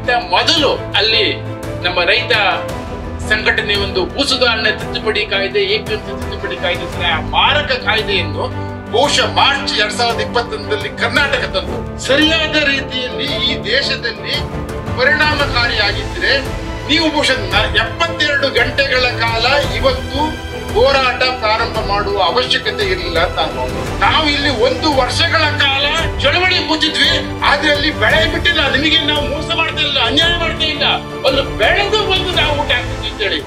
ಹೋರಾಟಕ್ಕಿಂತ ಮೊದಲು ಅಲ್ಲಿ ನಮ್ಮ ರೈತ ಸಂಘಟನೆ ಒಂದು ಭೂಸುಧಾರಣೆ ತಿದ್ದುಪಡಿ ಕಾಯ್ದೆ ಎಪಿಎಂಸಿ ತಿದ್ದುಪಡಿ ಕಾಯ್ದೆ ತರ ಮಾರಕ ಕಾಯ್ದೆಯನ್ನು ಬಹುಶಃ ಮಾರ್ಚ್ ಎರಡ್ ಸಾವಿರದ ಇಪ್ಪತ್ತೊಂದರಲ್ಲಿ ಕರ್ನಾಟಕ ತಂದು ಸರಿಯಾದ ರೀತಿಯಲ್ಲಿ ಈ ದೇಶದಲ್ಲಿ ಪರಿಣಾಮಕಾರಿಯಾಗಿದ್ರೆ ನೀವು ಬಹುಶಃ ನ- ಎಪ್ಪತ್ತೆರಡು ಗಂಟೆಗಳ ಕಾಲ ಇವತ್ತು ಹೋರಾಟ ಪ್ರಾರಂಭ ಮಾಡುವ ಅವಶ್ಯಕತೆ ಇರಲಿಲ್ಲ ಅಂತ ಅನ್ಬೋದು ನಾವು ಇಲ್ಲಿ ಒಂದು ವರ್ಷಗಳ ಕಾಲ ಚಳವಳಿ ಕೂತಿದ್ವಿ ಆದ್ರೆ ಅಲ್ಲಿ ಬೆಳೆ ಬಿಟ್ಟಿಲ್ಲ ನಿಮಗೆ ನಾವು ಮೋಸ ಮಾಡ್ತಾ ಇಲ್ಲ ಅನ್ಯಾಯ ಮಾಡ್ತಾ ಇಲ್ಲ ಒಂದು ಬೆಳೆದು ಬಂದು ನಾವು ಊಟ ಹಾಕ್ತಿದ್ವಿ ಅಂತೇಳಿ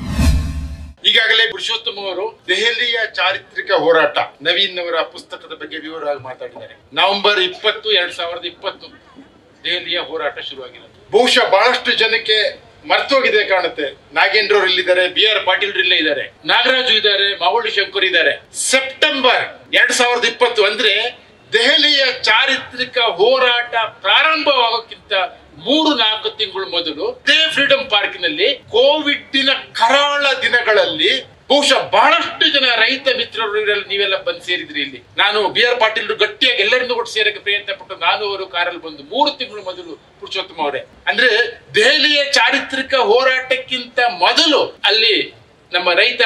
ಈಗಾಗಲೇ ಪುರುಷೋತ್ತಮ ಅವರು ದೆಹಲಿಯ ಚಾರಿತ್ರಿಕ ಹೋರಾಟ ನವೀನ್ ಅವರ ಪುಸ್ತಕದ ಬಗ್ಗೆ ವಿವರವಾಗಿ ಮಾತಾಡಿದ್ದಾರೆ ನವೆಂಬರ್ ಇಪ್ಪತ್ತು ಎರಡ್ ಸಾವಿರದ ಇಪ್ಪತ್ತು ದೆಹಲಿಯ ಹೋರಾಟ ಶುರುವಾಗಿರೋದು ಬಹುಶಃ ಬಹಳಷ್ಟು ಜನಕ್ಕೆ ಮರ್ತೋಗಿದೆ ಕಾಣುತ್ತೆ ನಾಗೇಂದ್ರ ಅವರು ಇಲ್ಲಿದ್ದಾರೆ ಬಿ ಆರ್ ಪಾಟೀಲ್ ಇಲ್ಲೇ ಇದ್ದಾರೆ ನಾಗರಾಜು ಇದ್ದಾರೆ ಮಾವಳ್ಳಿ ಶಂಕರ್ ಇದ್ದಾರೆ ಸೆಪ್ಟೆಂಬರ್ ಎರಡ್ ಸಾವಿರದ ಇಪ್ಪತ್ತು ಅಂದ್ರೆ ದೆಹಲಿಯ ಚಾರಿತ್ರಿಕ ಹೋರಾಟ ಪ್ರಾರಂಭವಾಗೋಕ್ಕಿಂತ ಮೂರು ನಾಲ್ಕು ತಿಂಗಳು ಮೊದಲು ಇದೇ ಫ್ರೀಡಂ ಪಾರ್ಕ್ನಲ್ಲಿ ಕೋವಿಡ್ನ ಕರಾಳ ದಿನಗಳಲ್ಲಿ ಬಹುಶಃ ಬಹಳಷ್ಟು ಜನ ರೈತ ಮಿತ್ರರು ಇವರೆಲ್ಲ ನೀವೆಲ್ಲ ಬಂದು ಸೇರಿದ್ರಿ ಇಲ್ಲಿ ನಾನು ಬಿ ಆರ್ ಪಾಟೀಲ್ ಗಟ್ಟಿಯಾಗಿ ಎಲ್ಲರಿಂದ ಒಟ್ಟು ಸೇರಕ್ಕೆ ಪ್ರಯತ್ನ ಪಟ್ಟು ನಾನು ಅವರು ಕಾರಲ್ಲಿ ಬಂದು ಮೂರು ತಿಂಗಳು ಮೊದಲು ಪುರುಷೋತ್ತಮ ಅವರೇ ಅಂದ್ರೆ ದೆಹಲಿಯ ಚಾರಿತ್ರಿಕ ಹೋರಾಟಕ್ಕಿಂತ ಮೊದಲು ಅಲ್ಲಿ ನಮ್ಮ ರೈತ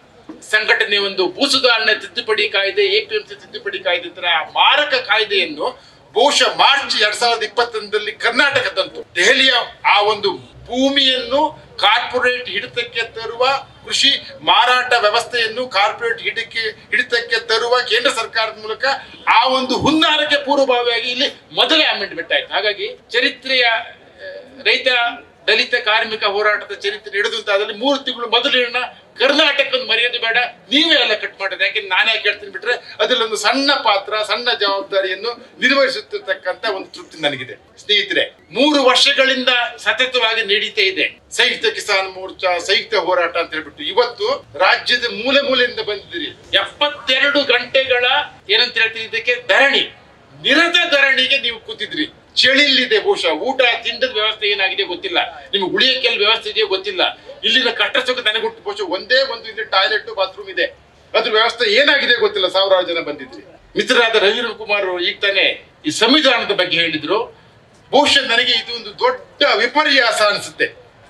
ಸಂಘಟನೆ ಒಂದು ಭೂಸುಧಾರಣೆ ತಿದ್ದುಪಡಿ ಕಾಯ್ದೆ ಎಪಿಎಂಸಿ ತಿದ್ದುಪಡಿ ಕಾಯ್ದೆ ತರ ಮಾರಕ ಕಾಯ್ದೆಯನ್ನು ಬಹುಶಃ ಮಾರ್ಚ್ ಎರಡ್ ಸಾವಿರದ ಇಪ್ಪತ್ತೊಂದರಲ್ಲಿ ಕರ್ನಾಟಕ ತಂತು ದೆಹಲಿಯ ಆ ಒಂದು ಭೂಮಿಯನ್ನು ಕಾರ್ಪೊರೇಟ್ ಹಿಡಿತಕ್ಕೆ ತರುವ ಕೃಷಿ ಮಾರಾಟ ವ್ಯವಸ್ಥೆಯನ್ನು ಕಾರ್ಪೊರೇಟ್ ಹಿಡಿಕೆ ಹಿಡಿತಕ್ಕೆ ತರುವ ಕೇಂದ್ರ ಸರ್ಕಾರದ ಮೂಲಕ ಆ ಒಂದು ಹುನ್ನಾರಕ್ಕೆ ಪೂರ್ವಭಾವಿಯಾಗಿ ಇಲ್ಲಿ ಮೊದಲೇ ಅಮೆಂಡ್ಮೆಂಟ್ ಆಯ್ತು ಹಾಗಾಗಿ ಚರಿತ್ರೆಯ ಆ, ರೈತ ದಲಿತ ಕಾರ್ಮಿಕ ಹೋರಾಟದ ಚರಿತ್ರೆ ಹಿಡಿದು ಅಂತ ಅದರಲ್ಲಿ ಮೂರು ತಿಂಗಳು ಮೊದಲಿನ ಕರ್ನಾಟಕದ ಮರೆಯೋದು ಬೇಡ ನೀವೇ ಎಲ್ಲ ಕಟ್ ಮಾಡೋದು ಯಾಕೆ ನಾನೇ ಕೇಳ್ತೀನಿ ಬಿಟ್ರೆ ಅದರಲ್ಲಿ ಒಂದು ಸಣ್ಣ ಪಾತ್ರ ಸಣ್ಣ ಜವಾಬ್ದಾರಿಯನ್ನು ನಿರ್ವಹಿಸುತ್ತಿರ್ತಕ್ಕಂತ ಒಂದು ತೃಪ್ತಿ ನನಗಿದೆ ಸ್ನೇಹಿತರೆ ಮೂರು ವರ್ಷಗಳಿಂದ ಸತತವಾಗಿ ನಡೀತಾ ಇದೆ ಸಂಯುಕ್ತ ಕಿಸಾನ್ ಮೋರ್ಚಾ ಸಂಯುಕ್ತ ಹೋರಾಟ ಅಂತ ಹೇಳ್ಬಿಟ್ಟು ಇವತ್ತು ರಾಜ್ಯದ ಮೂಲೆ ಮೂಲೆಯಿಂದ ಬಂದಿದ್ದೀರಿ ಎಪ್ಪತ್ತೆರಡು ಗಂಟೆಗಳ ಏನಂತ ಹೇಳ್ತೀವಿ ಇದಕ್ಕೆ ಧರಣಿ ನಿರತ ಧರಣಿಗೆ ನೀವು ಕೂತಿದ್ರಿ ಚಳಿಲಿದೆ ಬಹುಶಃ ಊಟ ತಿಂಡದ ವ್ಯವಸ್ಥೆ ಏನಾಗಿದೆ ಗೊತ್ತಿಲ್ಲ ನಿಮ್ಗೆ ಉಳಿಯಕ್ಕೆ ಎಲ್ಲಿ ವ್ಯವಸ್ಥೆ ಇದೆಯೋ ಗೊತ್ತಿಲ್ಲ ಇಲ್ಲಿನ ಕಷ್ಟ ಸುಖ ನನಗುಂಟು ಬಹುಶಃ ಒಂದೇ ಒಂದು ಇಲ್ಲಿ ಟಾಯ್ಲೆಟ್ ಬಾತ್ರೂಮ್ ಇದೆ ಅದ್ರ ವ್ಯವಸ್ಥೆ ಏನಾಗಿದೆ ಗೊತ್ತಿಲ್ಲ ಸಾವಿರಾರು ಜನ ಬಂದಿದ್ರಿ ಮಿತ್ರರಾದ ರವೀಂದ್ರ ಕುಮಾರ್ ಅವರು ಈಗ ತಾನೇ ಈ ಸಂವಿಧಾನದ ಬಗ್ಗೆ ಹೇಳಿದ್ರು ಬಹುಶಃ ನನಗೆ ಇದು ಒಂದು ದೊಡ್ಡ ವಿಪರ್ಯಾಸ ಅನಿಸುತ್ತೆ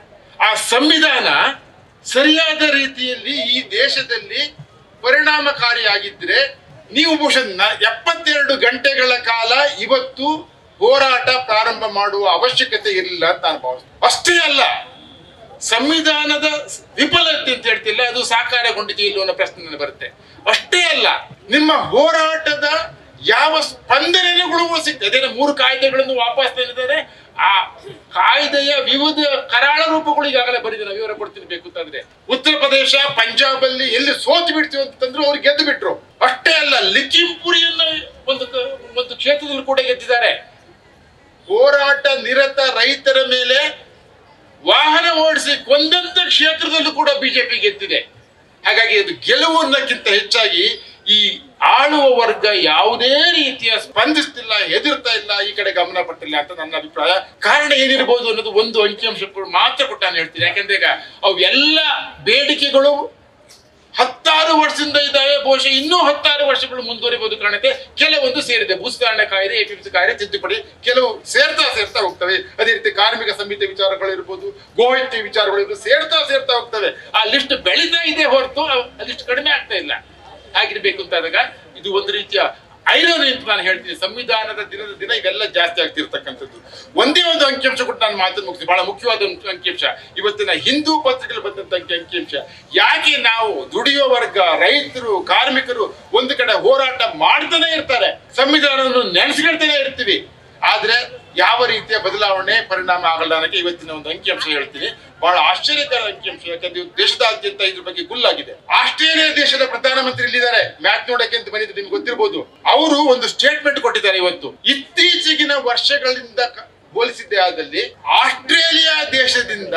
ಆ ಸಂವಿಧಾನ ಸರಿಯಾದ ರೀತಿಯಲ್ಲಿ ಈ ದೇಶದಲ್ಲಿ ಪರಿಣಾಮಕಾರಿಯಾಗಿದ್ರೆ ನೀವು ಬಹುಶಃ ನ- ಎಪ್ಪತ್ತೆರಡು ಗಂಟೆಗಳ ಕಾಲ ಇವತ್ತು ಹೋರಾಟ ಪ್ರಾರಂಭ ಮಾಡುವ ಅವಶ್ಯಕತೆ ಇರಲಿಲ್ಲ ಅಂತ ನಾನು ಭಾವಿಸ್ತೇನೆ ಅಷ್ಟೇ ಅಲ್ಲ ಸಂವಿಧಾನದ ವಿಫಲತೆ ಅಂತ ಹೇಳ್ತಿಲ್ಲ ಅದು ಸಾಕಾರಗೊಂಡಿದೆ ಇಲ್ಲೋ ಅನ್ನೋ ಪ್ರಶ್ನೆ ನನಗೆ ಬರುತ್ತೆ ಅಷ್ಟೇ ಅಲ್ಲ ನಿಮ್ಮ ಹೋರಾಟದ ಯಾವ ಸ್ಪಂದನೆಗಳು ಸಿಗ್ತದೆ ಅದೇನೋ ಮೂರು ಕಾಯ್ದೆಗಳನ್ನು ವಾಪಸ್ ತಂದಿದ್ದಾರೆ ಆ ಕಾಯ್ದೆಯ ವಿವಿಧ ಕರಾಳ ರೂಪಗಳು ಈಗಾಗಲೇ ಬರೆದಿದೆ ನಾವು ವಿವರ ಕೊಡ್ತೀನಿ ಬೇಕು ಅಂತಂದ್ರೆ ಉತ್ತರ ಪ್ರದೇಶ ಪಂಜಾಬ್ ಅಲ್ಲಿ ಎಲ್ಲಿ ಸೋತು ಬಿಡ್ತೀವಿ ಅಂತಂದ್ರು ಅವ್ರು ಗೆದ್ದು ಬಿಟ್ರು ಅಷ್ಟೇ ಅಲ್ಲ ಲಿಖಿಂಪುರಿಯನ್ನ ಒಂದು ಕ- ಒಂದು ಕ್ಷೇತ್ರದಲ್ಲಿ ಕೂಡ ಗೆದ್ದಿದ್ದಾರೆ ಹೋರಾಟ ನಿರತ ರೈತರ ಮೇಲೆ ವಾಹನ ಓಡಿಸಿ ಕೊಂದಂತ ಕ್ಷೇತ್ರದಲ್ಲೂ ಕೂಡ ಬಿಜೆಪಿ ಗೆದ್ದಿದೆ ಹಾಗಾಗಿ ಅದು ಗೆಲುವು ಅನ್ನೋಕ್ಕಿಂತ ಹೆಚ್ಚಾಗಿ ಈ ಆಳುವ ವರ್ಗ ಯಾವುದೇ ರೀತಿಯ ಸ್ಪಂದಿಸ್ತಿಲ್ಲ ಹೆದರ್ತಾ ಇಲ್ಲ ಈ ಕಡೆ ಗಮನ ಪಟ್ಟಿಲ್ಲ ಅಂತ ನನ್ನ ಅಭಿಪ್ರಾಯ ಕಾರಣ ಏನಿರಬಹುದು ಅನ್ನೋದು ಒಂದು ಅಂಕಿಅಂಶ ಮಾತ್ರ ಕೊಟ್ಟು ನಾನು ಹೇಳ್ತೀನಿ ಯಾಕಂದ್ರೆ ಈಗ ಅವೆಲ್ಲ ಬೇಡಿಕೆಗಳು ಹತ್ತಾರು ವರ್ಷದಿಂದ ಇದ್ದಾವೆ ಬಹುಶಃ ಇನ್ನೂ ಹತ್ತಾರು ವರ್ಷಗಳು ಮುಂದುವರಿಬಹುದು ಕಾಣುತ್ತೆ ಕೆಲವೊಂದು ಸೇರಿದೆ ಭೂಸುಧಾರಣೆ ಕಾಯ್ದೆ ಎಪಿಎಂಸಿ ಕಾಯ್ದೆ ತಿದ್ದುಪಡಿ ಕೆಲವು ಸೇರ್ತಾ ಸೇರ್ತಾ ಹೋಗ್ತವೆ ಅದೇ ರೀತಿ ಕಾರ್ಮಿಕ ಸಂಹಿತೆ ವಿಚಾರಗಳು ಇರ್ಬೋದು ಗೋಹತ್ಯೆ ವಿಚಾರಗಳು ಇರ್ಬೋದು ಸೇರ್ತಾ ಸೇರ್ತಾ ಹೋಗ್ತವೆ ಆ ಲಿಸ್ಟ್ ಬೆಳೀತಾ ಇದೆ ಹೊರತು ಆ ಲಿಸ್ಟ್ ಕಡಿಮೆ ಆಗ್ತಾ ಇಲ್ಲ ಆಗಿರ್ಬೇಕು ಅಂತ ಆದಾಗ ಇದು ಒಂದು ರೀತಿಯ ಐರೋನಿ ಅಂತ ನಾನು ಹೇಳ್ತೀನಿ ಸಂವಿಧಾನದ ದಿನದ ದಿನ ಇವೆಲ್ಲ ಜಾಸ್ತಿ ಆಗ್ತಿರ್ತಕ್ಕಂಥದ್ದು ಒಂದೇ ಒಂದು ಅಂಕಿಅಂಶ ಕೊಟ್ಟು ನಾನು ಮಾತನ್ನು ಮುಗಿಸಿ ಬಹಳ ಮುಖ್ಯವಾದ ಒಂದು ಅಂಕಿಅಂಶ ಇವತ್ತಿನ ಹಿಂದೂ ಪತ್ರಿಕೆಯಲ್ಲಿ ಬಂದಂತ ಅಂಕಿ ಅಂಕಿಅಂಶ ಯಾಕೆ ನಾವು ದುಡಿಯೋ ವರ್ಗ ರೈತರು ಕಾರ್ಮಿಕರು ಒಂದು ಕಡೆ ಹೋರಾಟ ಮಾಡ್ತಾನೆ ಇರ್ತಾರೆ ಸಂವಿಧಾನವನ್ನು ನೆನೆಸ್ಕೊಳ್ತಾನೆ ಇರ್ತೀವಿ ಆದ್ರೆ ಯಾವ ರೀತಿಯ ಬದಲಾವಣೆ ಪರಿಣಾಮ ಆಗಲ್ಲ ಅನ್ನೋಕೆ ಇವತ್ತಿನ ಒಂದು ಅಂಕಿಅಂಶ ಹೇಳ್ತೀನಿ ಬಹಳ ಆಶ್ಚರ್ಯಕರ ಅಂಕಿಅಂಶ ಯಾಕಂದ್ರೆ ಇವತ್ತು ದೇಶದಾದ್ಯಂತ ಇದ್ರ ಬಗ್ಗೆ ಗುಲ್ಲಾಗಿದೆ ಆಸ್ಟ್ರೇಲಿಯಾ ದೇಶದ ಪ್ರಧಾನಮಂತ್ರಿ ಇಲ್ಲಿದ್ದಾರೆ ಮ್ಯಾಚ್ ನೋಡಕ್ಕೆ ಅಂತ ಬಂದಿದ್ದು ನಿಮ್ಗೆ ಗೊತ್ತಿರಬಹುದು ಅವರು ಒಂದು ಸ್ಟೇಟ್ಮೆಂಟ್ ಕೊಟ್ಟಿದ್ದಾರೆ ಇವತ್ತು ಇತ್ತೀಚೆಗಿನ ವರ್ಷಗಳಿಂದ ಕ- ಹೋಲಿಸಿದ್ದೇ ಆದಲ್ಲಿ ಆಸ್ಟ್ರೇಲಿಯಾ ದೇಶದಿಂದ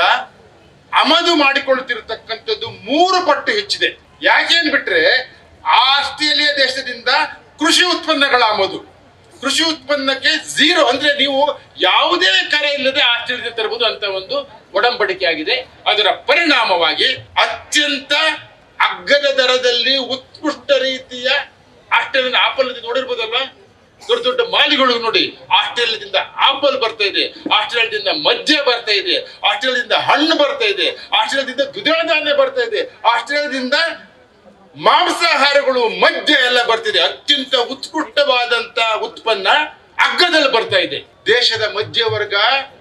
ಆಮದು ಮಾಡಿಕೊಳ್ಳುತ್ತಿರತಕ್ಕಂಥದ್ದು ಮೂರು ಪಟ್ಟು ಹೆಚ್ಚಿದೆ ಯಾಕೇನ್ ಬಿಟ್ರೆ ಆಸ್ಟ್ರೇಲಿಯಾ ದೇಶದಿಂದ ಕೃಷಿ ಉತ್ಪನ್ನಗಳ ಆಮದು ಕೃಷಿ ಉತ್ಪನ್ನಕ್ಕೆ ಝೀರೋ ಅಂದ್ರೆ ನೀವು ಯಾವುದೇ ಕರೆ ಇಲ್ಲದೆ ಆಸ್ಟ್ರೇಲಿಯಾ ತರಬಹುದು ಅಂತ ಒಂದು ಒಡಂಬಡಿಕೆ ಆಗಿದೆ ಅದರ ಪರಿಣಾಮವಾಗಿ ಅತ್ಯಂತ ಅಗ್ಗದ ದರದಲ್ಲಿ ಉತ್ಕೃಷ್ಟ ರೀತಿಯ ಆಸ್ಟ್ರೇಲಿಯನ್ ಆಪಲ್ ನೋಡಿರ್ಬೋದಲ್ವಾ ದೊಡ್ಡ ದೊಡ್ಡ ಮಾಲಿಗಳು ನೋಡಿ ಆಸ್ಟ್ರೇಲಿಯಾದಿಂದ ಆಪಲ್ ಬರ್ತಾ ಇದೆ ಆಸ್ಟ್ರೇಲಿಯಾದಿಂದ ಮದ್ಯ ಬರ್ತಾ ಇದೆ ಆಸ್ಟ್ರೇಲಿಯಾದಿಂದ ಹಣ್ಣು ಬರ್ತಾ ಇದೆ ಆಸ್ಟ್ರೇಲಿಯಾದಿಂದ ದ್ವಿದಳ ಧಾನ್ಯ ಬರ್ತಾ ಇದೆ ಆಸ್ಟ್ರೇಲಿಯಾದಿಂದ ಮಾಂಸಾಹಾರಗಳು ಮದ್ಯ ಎಲ್ಲ ಬರ್ತಿದೆ ಅತ್ಯಂತ ಉತ್ಕೃಷ್ಟವಾದಂತ ಉತ್ಪನ್ನ ಅಗ್ಗದಲ್ಲಿ ಬರ್ತಾ ಇದೆ ದೇಶದ ಮಧ್ಯವರ್ಗ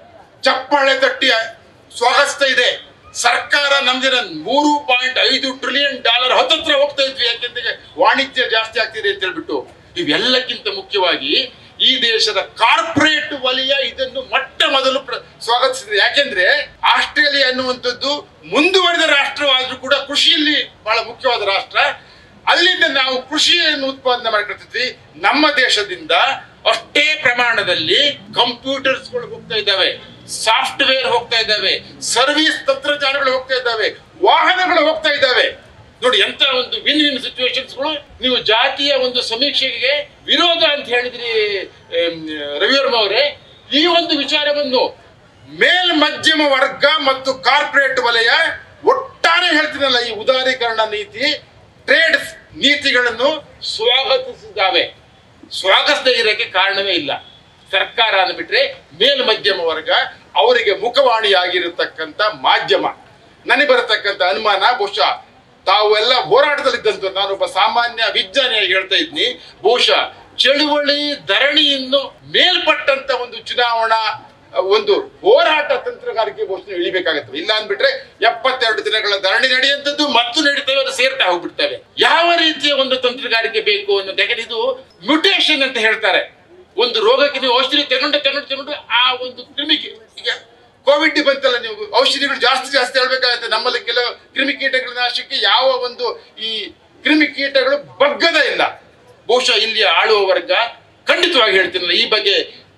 ಚಪ್ಪಾಳೆ ತಟ್ಟಿ ಸ್ವಾಗತಿಸ್ತಾ ಇದೆ ಸರ್ಕಾರ ನಮ್ದಿನ ಮೂರು ಪಾಯಿಂಟ್ ಐದು ಟ್ರಿಲಿಯನ್ ಡಾಲರ್ ಹತ್ತತ್ರ ಹೋಗ್ತಾ ಇದ್ವಿ ಯಾಕೆಂದ್ರೆ ವಾಣಿಜ್ಯ ಜಾಸ್ತಿ ಆಗ್ತಿದೆ ಅಂತ ಹೇಳ್ಬಿಟ್ಟು ಇವೆಲ್ಲಕ್ಕಿಂತ ಮುಖ್ಯವಾಗಿ ಈ ದೇಶದ ಕಾರ್ಪೊರೇಟ್ ವಲಯ ಇದನ್ನು ಮೊಟ್ಟ ಮೊದಲು ಪ್ರ- ಸ್ವಾಗತಿಸಿದೆ ಯಾಕೆಂದ್ರೆ ಆಸ್ಟ್ರೇಲಿಯಾ ಅನ್ನುವಂಥದ್ದು ಮುಂದುವರಿದ ರಾಷ್ಟ್ರವಾದ್ರೂ ಕೂಡ ಕೃಷಿಯಲ್ಲಿ ಬಹಳ ಮುಖ್ಯವಾದ ರಾಷ್ಟ್ರ ಅಲ್ಲಿಂದ ನಾವು ಕೃಷಿಯನ್ನು ಉತ್ಪಾದನೆ ಮಾಡ್ಕೊಳ್ತಿದ್ವಿ ನಮ್ಮ ದೇಶದಿಂದ ಅಷ್ಟೇ ಪ್ರಮಾಣದಲ್ಲಿ ಕಂಪ್ಯೂಟರ್ಸ್ಗಳು ಹೋಗ್ತಾ ಇದ್ದಾವೆ ಸಾಫ್ಟ್ವೇರ್ ಹೋಗ್ತಾ ಇದ್ದಾವೆ ಸರ್ವಿಸ್ ತಂತ್ರಜ್ಞಾನಗಳು ಹೋಗ್ತಾ ಇದ್ದಾವೆ ವಾಹನಗಳು ಹೋಗ್ತಾ ಇದ್ದಾವೆ ನೋಡಿ ಎಂತ ಒಂದು ವಿನ್ ವಿನ್ ಸಿಚುವೇಶನ್ಸ್ಗಳು ನೀವು ಜಾತಿಯ ಒಂದು ಸಮೀಕ್ಷೆಗೆ ವಿರೋಧ ಅಂತ ಹೇಳಿದ್ರಿ ಆಮ್, ರವಿವರ್ಮ ಅವರೇ ಈ ಒಂದು ವಿಚಾರವನ್ನು ಮೇಲ್ ಮಧ್ಯಮ ವರ್ಗ ಮತ್ತು ಕಾರ್ಪೊರೇಟ್ ವಲಯ ಒಟ್ಟಾರೆ ಹೇಳ್ತೀನಲ್ಲ ಈ ಉದಾರೀಕರಣ ನೀತಿ ಟ್ರೇಡ್ ನೀತಿಗಳನ್ನು ಸ್ವಾಗತಿಸಿದ್ದಾವೆ ಸ್ವಾಗತಿಸದೇ ಇರೋಕ್ಕೆ ಕಾರಣವೇ ಇಲ್ಲ ಸರ್ಕಾರ ಅಂದ್ಬಿಟ್ರೆ ಮೇಲ್ ಮಧ್ಯಮ ವರ್ಗ ಅವರಿಗೆ ಮುಖವಾಣಿಯಾಗಿರತಕ್ಕಂಥ ಮಾಧ್ಯಮ ನನಗೆ ಬರತಕ್ಕಂಥ ಅನುಮಾನ ಬಹುಶಃ ತಾವೆಲ್ಲ ಹೋರಾಟದಲ್ಲಿದ್ದಂತ ನಾನೊಬ್ಬ ಸಾಮಾನ್ಯ ವಿಜ್ಞಾನಿಯಾಗಿ ಹೇಳ್ತಾ ಇದ್ನಿ ಬಹುಶಃ ಚಳುವಳಿ ಧರಣಿಯನ್ನು ಮೇಲ್ಪಟ್ಟಂತ ಒಂದು ಚುನಾವಣಾ ಒಂದು ಹೋರಾಟ ತಂತ್ರಗಾರಿಕೆ ಬಹುಶಃ ಇಳಿಬೇಕಾಗತ್ತೆ ಇಲ್ಲ ಅಂದ್ಬಿಟ್ರೆ ಎಪ್ಪತ್ತೆರಡು ದಿನಗಳ ಧರಣಿ ನಡೆಯುವಂಥದ್ದು ಮತ್ತು ನಡೀತವೆ ಅದು ಸೇರ್ತಾ ಹೋಗ್ಬಿಡ್ತವೆ ಯಾವ ರೀತಿಯ ಒಂದು ತಂತ್ರಗಾರಿಕೆ ಬೇಕು ಅನ್ನೋದು ಯಾಕಂದ್ರೆ ಇದು ಮ್ಯುಟೇಷನ್ ಅಂತ ಹೇಳ್ತಾರೆ ಒಂದು ರೋಗಕ್ಕೆ ನೀವು ಔಷಧಿ ತಗೊಂಡು ತಗೊಂಡು ತಗೊಂಡು ಆ ಒಂದು ಕ್ರಿಮಿಗೆ ಈಗ ಕೋವಿಡ್ ಬಂತಲ್ಲ ನೀವು ಔಷಧಿಗಳು ಜಾಸ್ತಿ ಜಾಸ್ತಿ ಹೇಳ್ಬೇಕಾಗತ್ತೆ ನಮ್ಮಲ್ಲಿ ಕೆಲವು ಕ್ರಿಮಿಕೀಟಗಳ ನಾಶಕ್ಕೆ ಯಾವ ಒಂದು ಈ ಕ್ರಿಮಿಕೀಟಗಳು ಬಗ್ಗದ ಇಲ್ಲ ಬಹುಶಃ ಇಲ್ಲಿ ಆಳುವ ವರ್ಗ ಖಂಡಿತವಾಗಿ ಹೇಳ್ತೀನಲ್ಲ ಈ ಬಗ್ಗೆ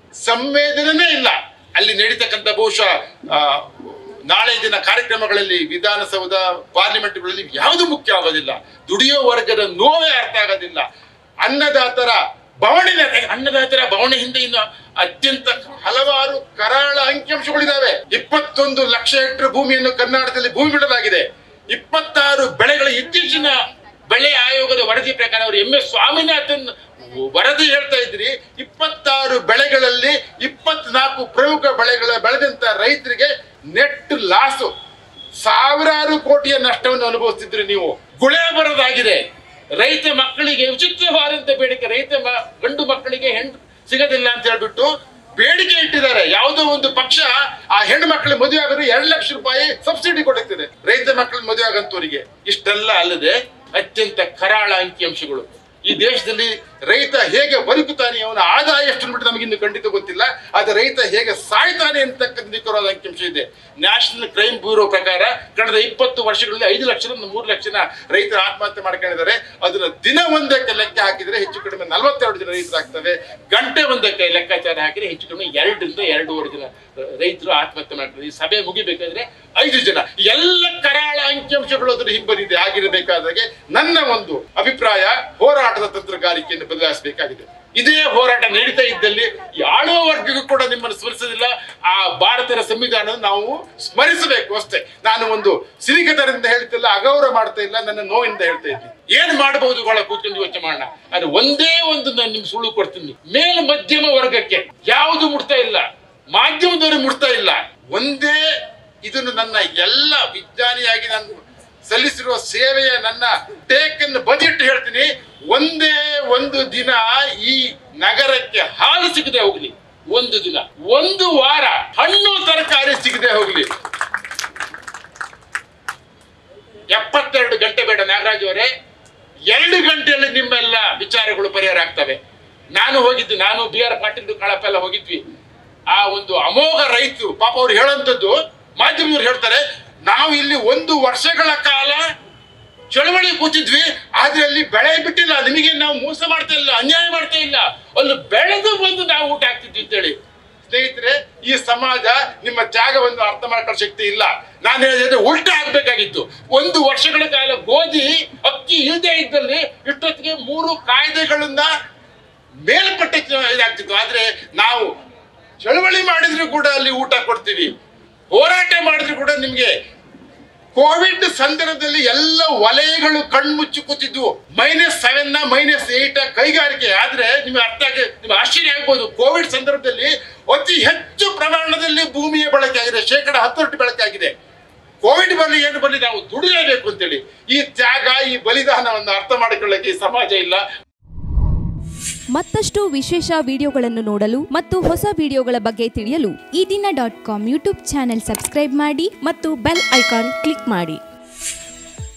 ಸಂವೇದನೆ ಇಲ್ಲ ಅಲ್ಲಿ ನಡೀತಕ್ಕಂಥ ಬಹುಶಃ ಆ, ನಾಳೆ ದಿನ ಕಾರ್ಯಕ್ರಮಗಳಲ್ಲಿ ವಿಧಾನಸೌಧ ಪಾರ್ಲಿಮೆಂಟ್ಗಳಲ್ಲಿ ಯಾವುದು ಮುಖ್ಯ ಆಗೋದಿಲ್ಲ ದುಡಿಯೋ ವರ್ಗದ ನೋವೇ ಅರ್ಥ ಆಗೋದಿಲ್ಲ ಅನ್ನದಾತರ ಬವಣೆನ ಅನ್ನದಾತರ ಬವಣೆ ಹಿಂದೆ ಇನ್ನು ಅತ್ಯಂತ ಹಲವಾರು ಕರಾಳ ಅಂಕಿಅಂಶಗಳಿದಾವೆ ಇಪ್ಪತ್ತೊಂದು ಲಕ್ಷ ಹೆಕ್ಟರ್ ಭೂಮಿಯನ್ನು ಕರ್ನಾಟಕದಲ್ಲಿ ಭೂಮಿ ಬಿಡಲಾಗಿದೆ ಇಪ್ಪತ್ತಾರು ಬೆಳೆಗಳ ಇತ್ತೀಚಿನ ಬೆಳೆ ಆಯೋಗದ ವರದಿ ಪ್ರಕಾರ ಅವರು ಎಂ ಎಸ್ ಸ್ವಾಮಿನಾಥನ್ ವರದಿ ಹೇಳ್ತಾ ಇದ್ರಿ ಇಪ್ಪತ್ತಾರು ಬೆಳೆಗಳಲ್ಲಿ ಇಪ್ಪತ್ನಾಲ್ಕು ಪ್ರಮುಖ ಬೆಳೆಗಳ ಬೆಳೆದಂತ ರೈತರಿಗೆ ನೆಟ್ ಲಾಸು ಸಾವಿರಾರು ಕೋಟಿಯ ನಷ್ಟವನ್ನು ಅನುಭವಿಸ್ತಿದ್ರಿ ನೀವು ಗುಳೆ ಬರೋದಾಗಿದೆ ರೈತ ಮಕ್ಕಳಿಗೆ ವಿಚಿತ್ರವಾದಂತ ಬೇಡಿಕೆ ರೈತ ಮ- ಗಂಡು ಮಕ್ಕಳಿಗೆ ಹೆಣ್ಣು ಸಿಗೋದಿಲ್ಲ ಅಂತ ಹೇಳ್ಬಿಟ್ಟು ಬೇಡಿಕೆ ಇಟ್ಟಿದ್ದಾರೆ ಯಾವುದೋ ಒಂದು ಪಕ್ಷ ಆ ಹೆಣ್ಣು ಮಕ್ಕಳಿಗೆ ಮದುವೆ ಆಗೋದು ಎರಡು ಲಕ್ಷ ರೂಪಾಯಿ ಸಬ್ಸಿಡಿ ಕೊಡುತ್ತದೆ ರೈತ ಮಕ್ಕಳ ಮದುವೆ ಆಗಂತವರಿಗೆ ಇಷ್ಟೆಲ್ಲ ಅಲ್ಲದೆ ಅತ್ಯಂತ ಕರಾಳ ಅಂಕಿಅಂಶಗಳು ಈ ದೇಶದಲ್ಲಿ ರೈತ ಹೇಗೆ ಬದುಕುತ್ತಾನೆ ಅವನ ಆದಾಯ ಎಷ್ಟು ಅಂದ್ಬಿಟ್ಟು ನಮಗಿನ್ನು ಖಂಡಿತ ಗೊತ್ತಿಲ್ಲ ಆದ್ರೆ ರೈತ ಹೇಗೆ ಸಾಯ್ತಾನೆ ಅಂತಕ್ಕಂಥ ನಿಖರವಾದ ಅಂಕಿಅಂಶ ಇದೆ ನ್ಯಾಷನಲ್ ಕ್ರೈಮ್ ಬ್ಯೂರೋ ಪ್ರಕಾರ ಕಳೆದ ಇಪ್ಪತ್ತು ವರ್ಷಗಳಲ್ಲಿ ಐದು ಲಕ್ಷದಿಂದ ಮೂರು ಲಕ್ಷನ ರೈತರು ಆತ್ಮಹತ್ಯೆ ಮಾಡ್ಕೊಂಡಿದ್ದಾರೆ ಅದನ್ನ ದಿನ ಒಂದಕ್ಕೆ ಲೆಕ್ಕ ಹಾಕಿದ್ರೆ ಹೆಚ್ಚು ಕಡಿಮೆ ನಲವತ್ತೆರಡು ಜನ ರೈತರಾಗ್ತವೆ ಗಂಟೆ ಒಂದಕ್ಕೆ ಲೆಕ್ಕಾಚಾರ ಹಾಕಿದ್ರೆ ಹೆಚ್ಚು ಕಡಿಮೆ ಎರಡರಿಂದ ಎರಡೂವರೆ ಜನ ರೈತರು ಆತ್ಮಹತ್ಯೆ ಮಾಡ್ತಾರೆ ಈ ಸಭೆ ಮುಗಿಬೇಕಾದ್ರೆ ಐದು ಜನ ಎಲ್ಲ ಕರಾಳ ಅಂಕಿಅಂಶಗಳು ಅದರ ಹಿಂಬರಿದೆ ಆಗಿರಬೇಕಾದಾಗೆ ನನ್ನ ಒಂದು ಅಭಿಪ್ರಾಯ ಹೋರಾಟದ ತಂತ್ರಗಾರಿಕೆಯನ್ನು ಬದಲಾಯಿಸಬೇಕಾಗಿದೆ ಇದೇ ಹೋರಾಟ ನಡೀತಾ ಇದ್ದಲ್ಲಿ ಈ ಆಳುವ ವರ್ಗಕ್ಕೂ ಕೂಡ ನಿಮ್ಮನ್ನು ಸ್ಮರಿಸೋದಿಲ್ಲ ಆ ಭಾರತದ ಸಂವಿಧಾನ ನಾವು ಸ್ಮರಿಸಬೇಕು ಅಷ್ಟೇ ನಾನು ಒಂದು ಸಿರಿಗತರಿಂದ ಹೇಳ್ತಿಲ್ಲ ಅಗೌರವ ಮಾಡ್ತಾ ಇಲ್ಲ ನನ್ನ ನೋವಿಂದ ಹೇಳ್ತಾ ಇದ್ದೀನಿ ಏನ್ ಮಾಡಬಹುದು ಬಹಳ ಕೂತ್ಕೊಂಡು ಯೋಚನೆ ಮಾಡೋಣ ಅದು ಒಂದೇ ಒಂದು ನಾನು ನಿಮ್ಗೆ ಸುಳ್ಳು ಕೊಡ್ತೀನಿ ಮೇಲ್ ಮಧ್ಯಮ ವರ್ಗಕ್ಕೆ ಯಾವುದು ಮುಟ್ತಾ ಇಲ್ಲ ಮಾಧ್ಯಮದವರು ಮುಟ್ತಾ ಇಲ್ಲ ಒಂದೇ ಇದನ್ನು ನನ್ನ ಎಲ್ಲ ವಿಜ್ಞಾನಿಯಾಗಿ ನಾನು ಸಲ್ಲಿಸಿರುವ ಸೇವೆಯ ನನ್ನ ಟೇಕನ್ನು ಬದಿಟ್ಟು ಹೇಳ್ತೀನಿ ಒಂದೇ ಒಂದು ದಿನ ಈ ನಗರಕ್ಕೆ ಹಾಲು ಸಿಗದೆ ಹೋಗ್ಲಿ ಒಂದು ದಿನ ಒಂದು ವಾರ ಹಣ್ಣು ತರಕಾರಿ ಸಿಗದೆ ಹೋಗ್ಲಿ ಎಪ್ಪತ್ತೆರಡು ಗಂಟೆ ಬೇಡ ನಾಗರಾಜ್ ಅವರೇ ಎರಡು ಗಂಟೆಯಲ್ಲಿ ನಿಮ್ಮೆಲ್ಲ ವಿಚಾರಗಳು ಪರಿಹಾರ ಆಗ್ತವೆ ನಾನು ಹೋಗಿದ್ದು ನಾನು ಬಿ ಆರ್ ಪಾಟೀಲ್ ಕಳಪ ಎಲ್ಲ ಹೋಗಿದ್ವಿ ಆ ಒಂದು ಅಮೋಘ ರೈತರು ಪಾಪ ಅವ್ರು ಹೇಳೋಂಥದ್ದು ಮಾಧ್ಯಮದವ್ರು ಹೇಳ್ತಾರೆ ನಾವು ಇಲ್ಲಿ ಒಂದು ವರ್ಷಗಳ ಕಾಲ ಚಳವಳಿ ಕೂತಿದ್ವಿ ಆದ್ರೆ ಅಲ್ಲಿ ಬೆಳೆ ಬಿಟ್ಟಿಲ್ಲ ನಿಮಗೆ ನಾವು ಮೋಸ ಮಾಡ್ತಾ ಇಲ್ಲ ಅನ್ಯಾಯ ಮಾಡ್ತಾ ಇಲ್ಲ ಅಲ್ಲಿ ಬೆಳೆದು ಬಂದು ನಾವು ಊಟ ಹಾಕ್ತಿದ್ವಿ ಅಂತೇಳಿ ಸ್ನೇಹಿತರೆ ಈ ಸಮಾಜ ನಿಮ್ಮ ತ್ಯಾಗವನ್ನು ಅರ್ಥ ಮಾಡ್ಕೊಳ್ಳೋ ಶಕ್ತಿ ಇಲ್ಲ ನಾನು ಹೇಳಿದ್ರೆ ಉಲ್ಟಾ ಆಗ್ಬೇಕಾಗಿತ್ತು ಒಂದು ವರ್ಷಗಳ ಕಾಲ ಗೋಧಿ ಅಕ್ಕಿ ಇಲ್ಲದೆ ಇದ್ದಲ್ಲಿ ಇಷ್ಟೊತ್ತಿಗೆ ಮೂರು ಕಾಯ್ದೆಗಳನ್ನ ಮೇಲ್ಪಟ್ಟ ಚ- ಇದಾಗ್ತಿತ್ತು ಆದ್ರೆ ನಾವು ಚಳವಳಿ ಮಾಡಿದ್ರು ಕೂಡ ಅಲ್ಲಿ ಊಟ ಕೊಡ್ತೀವಿ ಹೋರಾಟ ಮಾಡಿದ್ರು ಕೂಡ ನಿಮ್ಗೆ ಕೋವಿಡ್ ಸಂದರ್ಭದಲ್ಲಿ ಎಲ್ಲ ವಲಯಗಳು ಕಣ್ಮುಚ್ಚಿ ಕೂತಿದ್ವು ಮೈನಸ್ ಸೆವೆನ್ ಮೈನಸ್ ಏಟ್ ಕೈಗಾರಿಕೆ ಆದ್ರೆ ನಿಮ್ಗೆ ಅರ್ಥ ಆಗಿ ನಿಮ್ಗೆ ಆಶ್ಚರ್ಯ ಆಗ್ಬೋದು ಕೋವಿಡ್ ಸಂದರ್ಭದಲ್ಲಿ ಅತಿ ಹೆಚ್ಚು ಪ್ರಮಾಣದಲ್ಲಿ ಭೂಮಿಯ ಬಳಕೆ ಆಗಿದೆ ಶೇಕಡ ಹತ್ತರಷ್ಟು ಬಳಕೆ ಆಗಿದೆ ಕೋವಿಡ್ ಬರಲಿ ಏನು ಬರಲಿ ನಾವು ದುಡಿಲೇಬೇಕು ಅಂತೇಳಿ ಈ ತ್ಯಾಗ ಈ ಬಲಿದಾನವನ್ನು ಅರ್ಥ ಮಾಡಿಕೊಳ್ಳಕ್ಕೆ ಈ ಸಮಾಜ ಇಲ್ಲ ಮತ್ತಷ್ಟು ವಿಶೇಷ ವಿಡಿಯೋಗಳನ್ನು ನೋಡಲು ಮತ್ತು ಹೊಸ ವಿಡಿಯೋಗಳ ಬಗ್ಗೆ ತಿಳಿಯಲು ಈ ದಿನ dot com YouTube channel subscribe ಮಾಡಿ ಮತ್ತು ಬೆಲ್ ಐಕಾನ್ ಕ್ಲಿಕ್ ಮಾಡಿ